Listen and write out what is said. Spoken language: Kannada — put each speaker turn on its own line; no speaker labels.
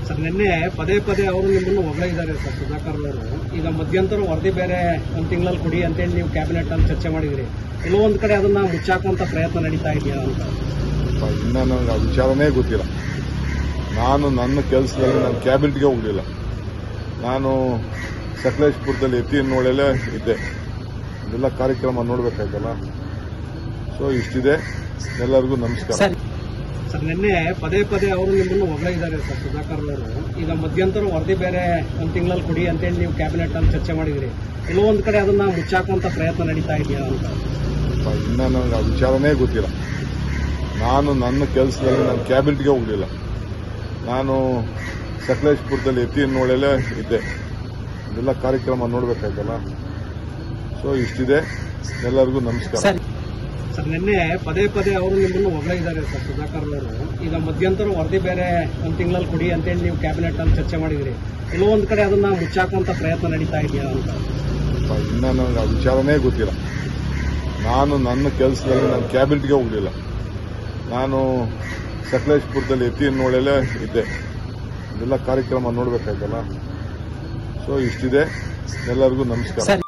ಸರ್ ನಿನ್ನೆ ಪದೇ ಪದೇ ಅವರು ನಿಮ್ಮನ್ನು ಹೊಗಳಿದ್ದಾರೆ ಸರ್ ಸುಧಾಕರ್ ಅವರು ಈಗ ಮಧ್ಯಂತರ ವರದಿ ಬೇರೆ ಒಂದು ತಿಂಗಳಲ್ಲಿ ಕೊಡಿ ಅಂತೇಳಿ ನೀವು ಕ್ಯಾಬಿನೆಟ್ ಅಲ್ಲಿ ಚರ್ಚೆ ಮಾಡಿದ್ರಿ ಕೆಲವೊಂದು ಕಡೆ ಅದನ್ನ ಮುಚ್ಚಾಕುವಂತ ಪ್ರಯತ್ನ ನಡೀತಾ ಇದೆಯಾ ಅಂತ
ಇನ್ನ ನನಗೆ ಆ ವಿಚಾರನೇ ಗೊತ್ತಿಲ್ಲ ನಾನು ನನ್ನ ಕೆಲಸದಲ್ಲಿ ನಾನು ಕ್ಯಾಬಿನೆಟ್ಗೆ ಹೋಗಲಿಲ್ಲ ನಾನು ಸಕಲೇಶ್ಪುರದಲ್ಲಿ ಎತ್ತಿ ನೋಡಲೇ ಇದ್ದೆ ಇದೆಲ್ಲ ಕಾರ್ಯಕ್ರಮ ನೋಡ್ಬೇಕಾಯ್ತಲ್ಲ ಸೊ ಇಷ್ಟಿದೆ ಎಲ್ಲರಿಗೂ ನಮಸ್ಕಾರ
ಸರ್ ಸರ್ ನಿನ್ನೆ ಪದೇ ಪದೇ ಅವರು ನಿಮ್ಮನ್ನು ಹೊಗಳಿದ್ದಾರೆ ಸರ್ ಸುಧಾಕರ್ ಅವರು ಈಗ ಮಧ್ಯಂತರ ವರದಿ ಬೇರೆ ಒಂದು ತಿಂಗಳಲ್ಲಿ ಕೊಡಿ ಅಂತೇಳಿ ನೀವು ಕ್ಯಾಬಿನೆಟ್ ಅಲ್ಲಿ ಚರ್ಚೆ ಮಾಡಿದ್ರಿ ಕೆಲವೊಂದು ಕಡೆ ಅದನ್ನ ಮುಚ್ಚಾಕುವಂತ ಪ್ರಯತ್ನ ನಡೀತಾ ಇದೆಯಾ ಅಂತ
ಇನ್ನ ನನಗೆ ಆ ವಿಚಾರನೇ ಗೊತ್ತಿಲ್ಲ ನಾನು ನನ್ನ ಕೆಲಸದಲ್ಲಿ ನಾನು ಕ್ಯಾಬಿನೆಟ್ಗೆ ಹೋಗಲಿಲ್ಲ ನಾನು ಸಕಲೇಶ್ಪುರದಲ್ಲಿ ಎತ್ತಿ ನೋಡಲೇ ಇದ್ದೆ ಇದೆಲ್ಲ ಕಾರ್ಯಕ್ರಮ ನೋಡ್ಬೇಕಾಯ್ತಲ್ಲ ಸೊ ಇಷ್ಟಿದೆ ಎಲ್ಲರಿಗೂ ನಮಸ್ಕಾರ
ಸರ್ ಸರ್ ನಿನ್ನೆ ಪದೇ ಪದೇ ಅವರು ನಿಮ್ಮನ್ನು ಹೊಗಳಿದ್ದಾರೆ ಸರ್ ಸುಧಾಕರ್ ಅವರು ಈಗ ಮಧ್ಯಂತರ ವರದಿ ಬೇರೆ ಒಂದು ತಿಂಗಳಲ್ಲಿ ಕೊಡಿ ಅಂತೇಳಿ ನೀವು ಕ್ಯಾಬಿನೆಟ್ ಅಲ್ಲಿ ಚರ್ಚೆ ಮಾಡಿದ್ರಿ ಕೆಲವೊಂದು ಕಡೆ ಅದನ್ನ ಮುಚ್ಚಾಕುವಂತ ಪ್ರಯತ್ನ ನಡೀತಾ ಇದೆಯಾ ಅಂತ
ಇನ್ನ ನನಗೆ ಆ ವಿಚಾರನೇ ಗೊತ್ತಿಲ್ಲ ನಾನು ನನ್ನ ಕೆಲಸದಲ್ಲಿ ನಾನು ಕ್ಯಾಬಿನೆಟ್ಗೆ ಹೋಗಲಿಲ್ಲ ನಾನು ಸಕಲೇಶ್ಪುರದಲ್ಲಿ ಎತ್ತಿ ನೋಡಲೇ ಇದ್ದೆ ಇದೆಲ್ಲ ಕಾರ್ಯಕ್ರಮ ನೋಡ್ಬೇಕಾಯ್ತಲ್ಲ ಸೊ ಇಷ್ಟಿದೆ ಎಲ್ಲರಿಗೂ ನಮಸ್ಕಾರ
ಸರ್